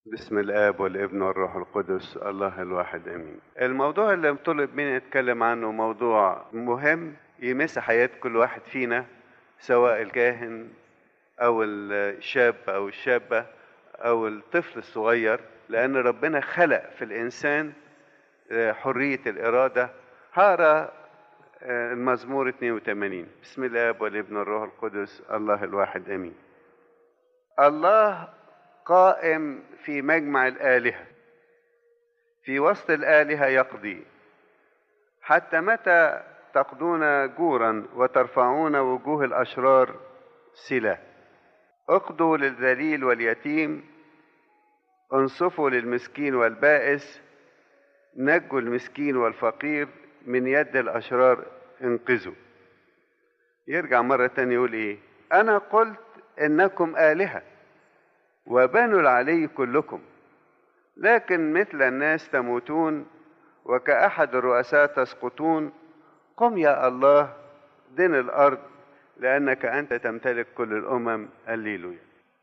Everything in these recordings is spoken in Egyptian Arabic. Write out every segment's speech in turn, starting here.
بسم الآب والابن والروح القدس الله الواحد آمين الموضوع اللي طلب مني أتكلم عنه موضوع مهم يمس حياة كل واحد فينا سواء الكاهن أو الشاب أو الشابة أو الطفل الصغير لأن ربنا خلق في الإنسان حرية الإرادة هقرا المزمور 82 بسم الآب والابن والروح القدس الله الواحد آمين الله قائم في مجمع الآلهة في وسط الآلهة يقضي حتى متى تقضون جورا وترفعون وجوه الأشرار سلة اقضوا للذليل واليتيم انصفوا للمسكين والبائس نجوا المسكين والفقير من يد الأشرار انقذوا يرجع مرة تانية يقول ايه أنا قلت إنكم آلهة وبنوا العلي كلكم لكن مثل الناس تموتون وكأحد الرؤساء تسقطون قم يا الله دن الأرض لأنك أنت تمتلك كل الأمم الليلويا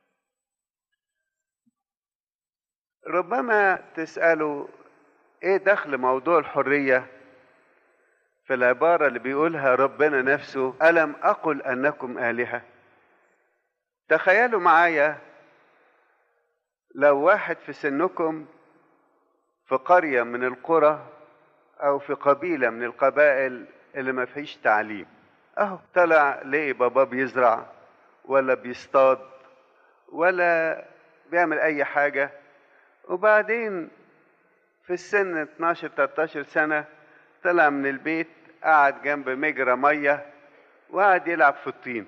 ربما تسألوا إيه دخل موضوع الحرية في العبارة اللي بيقولها ربنا نفسه ألم أقل أنكم آلهة تخيلوا معايا لو واحد في سنكم في قرية من القرى أو في قبيلة من القبائل اللي ما فيش تعليم أهو طلع لقي باباه بيزرع ولا بيصطاد ولا بيعمل أي حاجة وبعدين في السن 12 13 سنة طلع من البيت قعد جنب مجرى مية وقعد يلعب في الطين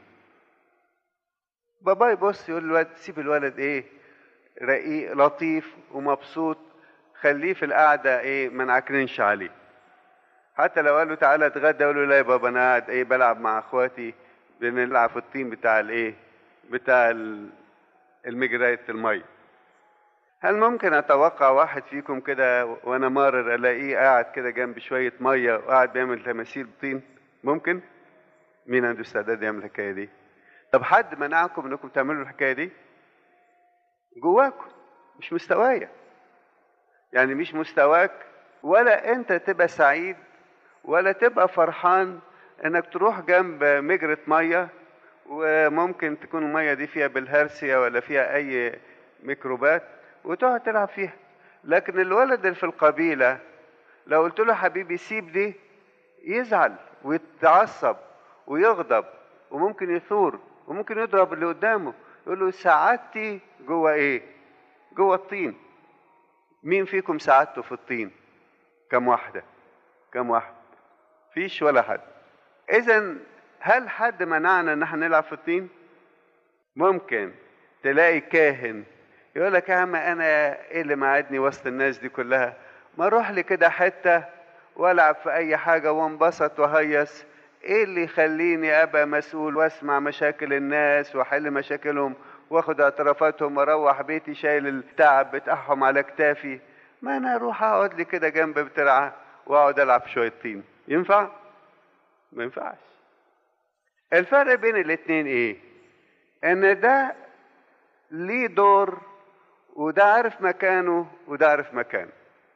بابا يبص يقول الولد سيب الولد ايه رقيق لطيف ومبسوط خليه في القعدة ايه ما نعكرنش عليه حتى لو قال له تعالى اتغدى يقول له لا يا بابا انا قاعد ايه بلعب مع اخواتي بنلعب في الطين بتاع الايه بتاع المجرية المية هل ممكن اتوقع واحد فيكم كده وانا مارر الاقيه قاعد كده جنب شويه ميه وقاعد بيعمل تماثيل طين ممكن مين عنده استعداد يعمل الحكايه دي طب حد منعكم انكم تعملوا الحكايه دي جواكم مش مستوايا يعني مش مستواك ولا انت تبقى سعيد ولا تبقى فرحان انك تروح جنب مجرة ميه وممكن تكون الميه دي فيها بالهرسيا ولا فيها اي ميكروبات وتقعد تلعب فيها لكن الولد اللي في القبيلة لو قلت له حبيبي سيب دي يزعل ويتعصب ويغضب وممكن يثور وممكن يضرب اللي قدامه يقول له سعادتي جوه ايه جوه الطين مين فيكم سعادته في الطين كم واحدة كم واحد فيش ولا حد اذا هل حد منعنا ان احنا نلعب في الطين ممكن تلاقي كاهن يقول لك يا عم انا ايه اللي معادني وسط الناس دي كلها ما اروح لي كده حته والعب في اي حاجه وانبسط وهيص ايه اللي يخليني ابقى مسؤول واسمع مشاكل الناس واحل مشاكلهم واخد اعترافاتهم واروح بيتي شايل التعب بتاعهم على كتافي ما انا اروح اقعد لي كده جنب بترعه واقعد العب شويه طين ينفع ما ينفعش الفرق بين الاتنين ايه ان ده ليه دور وده عارف مكانه وده عارف مكانه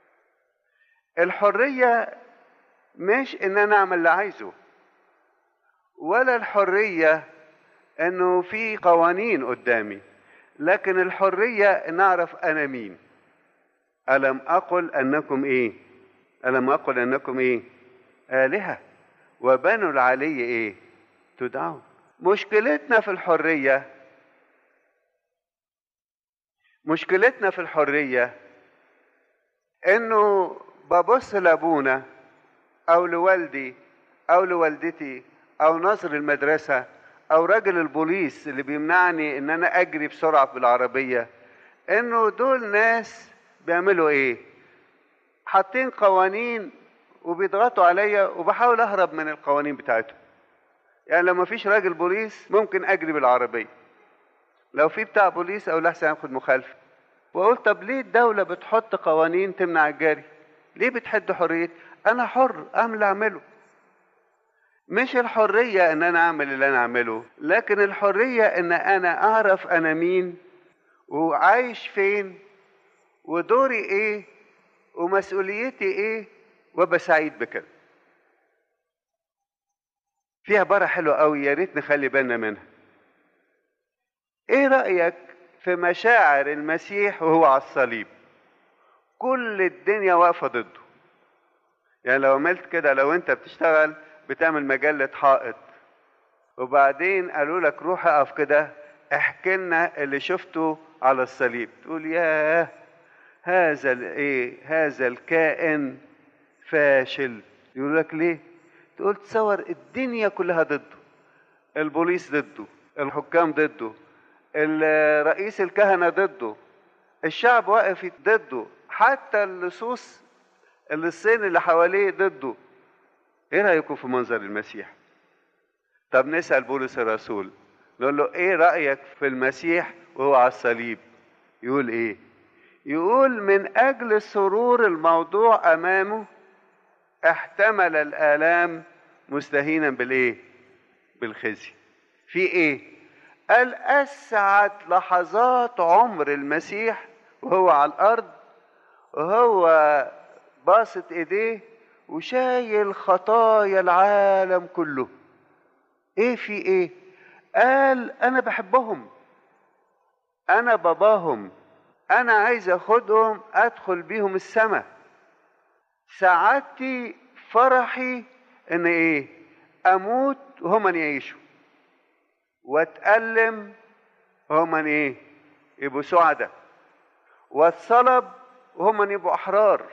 الحرية مش ان انا اعمل اللي عايزه ولا الحرية انه في قوانين قدامي لكن الحرية ان اعرف انا مين الم اقل انكم ايه الم اقل انكم ايه الهة وبنوا العلي ايه تدعون مشكلتنا في الحريه مشكلتنا في الحرية انه ببص لابونا او لوالدي او لوالدتي او ناظر المدرسة او راجل البوليس اللي بيمنعني ان انا اجري بسرعة بالعربية انه دول ناس بيعملوا ايه حاطين قوانين وبيضغطوا عليا وبحاول اهرب من القوانين بتاعتهم يعني لو مفيش راجل بوليس ممكن اجري بالعربيه لو في بتاع بوليس او لحسن ياخد مخالفه واقول طب ليه الدوله بتحط قوانين تمنع الجري ليه بتحد حريتي انا حر اعمل اللي اعمله مش الحريه ان انا اعمل اللي انا اعمله لكن الحريه ان انا اعرف انا مين وعايش فين ودوري ايه ومسؤوليتي ايه وابقى سعيد بكده في عبارة حلوة قوي يا ريت نخلي بالنا منها ايه رأيك في مشاعر المسيح وهو على الصليب كل الدنيا واقفة ضده يعني لو عملت كده لو انت بتشتغل بتعمل مجلة حائط وبعدين قالوا لك روح اقف كده احكي لنا اللي شفته على الصليب تقول ياه هذا الايه هذا الكائن فاشل يقول لك ليه تقول تصور الدنيا كلها ضده البوليس ضده الحكام ضده رئيس الكهنه ضده الشعب واقف ضده حتى اللصوص اللصين اللي حواليه ضده ايه رايكم في منظر المسيح طب نسال بولس الرسول نقول له ايه رايك في المسيح وهو على الصليب يقول ايه يقول من اجل سرور الموضوع امامه احتمل الالام مستهينا بالايه بالخزي في ايه قال اسعد لحظات عمر المسيح وهو على الارض وهو باسط ايديه وشايل خطايا العالم كله ايه في ايه قال انا بحبهم انا باباهم انا عايز اخدهم ادخل بيهم السماء سعادتي فرحي ان ايه اموت وهم يعيشوا واتألم وهم ايه يبقوا سعداء واتصلب وهم يبقوا احرار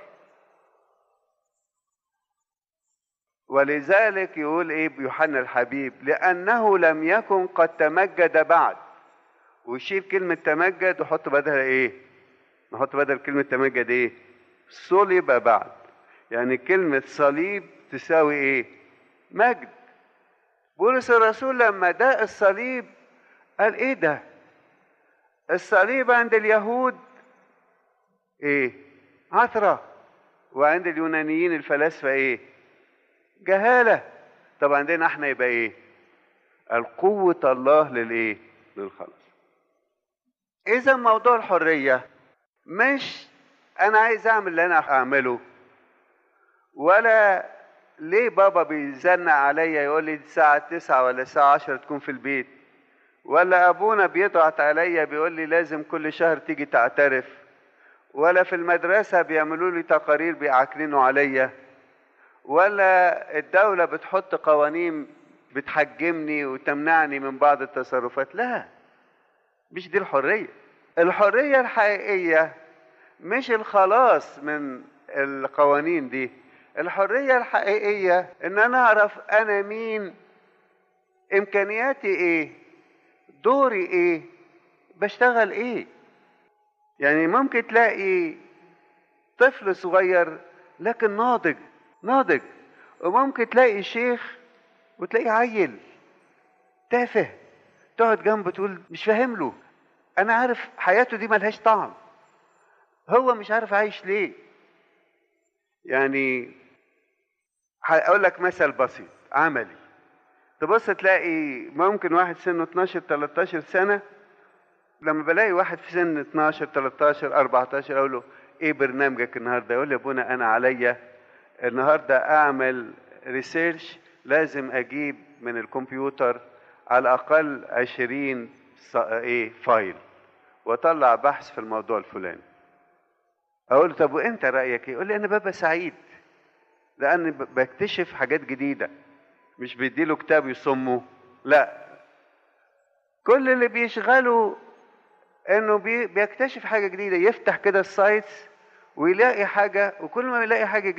ولذلك يقول ايه بيوحنا الحبيب لانه لم يكن قد تمجد بعد ويشيل كلمة تمجد وحط بدلها ايه نحط بدل كلمة تمجد ايه صلب بعد يعني كلمة صليب تساوي ايه مجد بولس الرسول لما داق الصليب قال ايه ده الصليب عند اليهود ايه عثرة وعند اليونانيين الفلاسفة ايه جهالة طب عندنا احنا يبقى ايه القوة الله للايه للخلاص اذا موضوع الحرية مش انا عايز اعمل اللي انا اعمله ولا ليه بابا بيزنق عليا يقول لي الساعة تسعة ولا الساعة عشرة تكون في البيت ولا أبونا بيضغط عليا بيقول لي لازم كل شهر تيجي تعترف ولا في المدرسة بيعملوا لي تقارير بيعكننوا عليا ولا الدولة بتحط قوانين بتحجمني وتمنعني من بعض التصرفات لا مش دي الحرية الحرية الحقيقية مش الخلاص من القوانين دي الحرية الحقيقية ان انا اعرف انا مين امكانياتي ايه دوري ايه بشتغل ايه يعني ممكن تلاقي طفل صغير لكن ناضج ناضج وممكن تلاقي شيخ وتلاقي عيل تافه تقعد جنبه تقول مش فاهم له انا عارف حياته دي ملهاش طعم هو مش عارف عايش ليه يعني هقول لك مثل بسيط عملي تبص تلاقي ممكن واحد سنه 12 13 سنه لما بلاقي واحد في سن 12 13 14 اقول له ايه برنامجك النهارده يقول لي ابونا انا عليا النهارده اعمل ريسيرش لازم اجيب من الكمبيوتر على الاقل 20 ايه فايل واطلع بحث في الموضوع الفلاني اقول له طب وانت رايك ايه يقول لي انا ببقى سعيد لان بكتشف حاجات جديده مش بيديله كتاب يصمه لا كل اللي بيشغله انه بي بيكتشف حاجه جديده يفتح كده السايتس ويلاقي حاجه وكل ما يلاقي حاجه